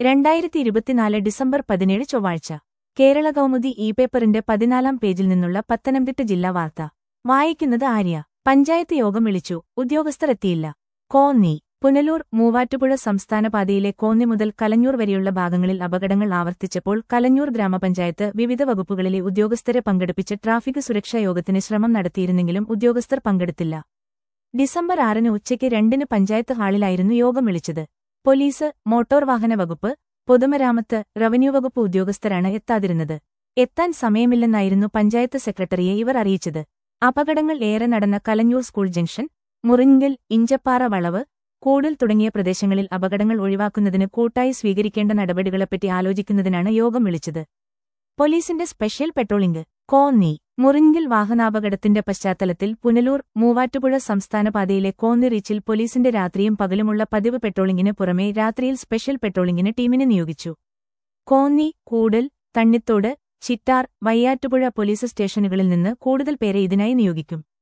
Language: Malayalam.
രണ്ടായിരത്തി ഇരുപത്തിനാല് ഡിസംബർ പതിനേഴ് ചൊവ്വാഴ്ച കേരള കൗമുദി ഇ പേപ്പറിന്റെ പതിനാലാം പേജിൽ നിന്നുള്ള പത്തനംതിട്ട ജില്ലാ വാർത്ത വായിക്കുന്നത് ആര്യ പഞ്ചായത്ത് യോഗം വിളിച്ചു ഉദ്യോഗസ്ഥർ എത്തിയില്ല കോന്നി പുനലൂർ മൂവാറ്റുപുഴ സംസ്ഥാന പാതയിലെ കോന്നി മുതൽ കലഞ്ഞൂർ വരെയുള്ള ഭാഗങ്ങളിൽ അപകടങ്ങൾ ആവർത്തിച്ചപ്പോൾ കലഞ്ഞൂർ ഗ്രാമപഞ്ചായത്ത് വിവിധ വകുപ്പുകളിലെ ഉദ്യോഗസ്ഥരെ പങ്കെടുപ്പിച്ച് ട്രാഫിക് സുരക്ഷാ യോഗത്തിന് ശ്രമം നടത്തിയിരുന്നെങ്കിലും ഉദ്യോഗസ്ഥർ പങ്കെടുത്തില്ല ഡിസംബർ ആറിന് ഉച്ചയ്ക്ക് രണ്ടിന് പഞ്ചായത്ത് ഹാളിലായിരുന്നു യോഗം വിളിച്ചത് പോലീസ് മോട്ടോർ വാഹന വകുപ്പ് പൊതുമരാമത്ത് റവന്യൂ വകുപ്പ് ഉദ്യോഗസ്ഥരാണ് എത്താതിരുന്നത് എത്താൻ സമയമില്ലെന്നായിരുന്നു പഞ്ചായത്ത് സെക്രട്ടറിയെ ഇവർ അറിയിച്ചത് അപകടങ്ങൾ ഏറെ നടന്ന കലഞ്ഞൂർ സ്കൂൾ ജംഗ്ഷൻ മുറിങ്കൽ ഇഞ്ചപ്പാറ വളവ് കൂടൽ തുടങ്ങിയ പ്രദേശങ്ങളിൽ അപകടങ്ങൾ ഒഴിവാക്കുന്നതിന് കൂട്ടായി സ്വീകരിക്കേണ്ട നടപടികളെപ്പറ്റി ആലോചിക്കുന്നതിനാണ് യോഗം വിളിച്ചത് പോലീസിന്റെ സ്പെഷ്യൽ പെട്രോളിംഗ് കോന്നി മുറിങ്കിൽ വാഹനാപകടത്തിന്റെ പശ്ചാത്തലത്തിൽ പുനലൂർ മൂവാറ്റുപുഴ സംസ്ഥാന പാതയിലെ കോന്നി റീച്ചിൽ പോലീസിന്റെ രാത്രിയും പകലുമുള്ള പതിവ് പെട്രോളിംഗിന് പുറമെ രാത്രിയിൽ സ്പെഷ്യൽ പെട്രോളിംഗിന് ടീമിനെ നിയോഗിച്ചു കോന്നി കൂടൽ തണ്ണിത്തോട് ചിറ്റാർ വയ്യാറ്റുപുഴ പോലീസ് സ്റ്റേഷനുകളിൽ നിന്ന് കൂടുതൽ പേരെ ഇതിനായി നിയോഗിക്കും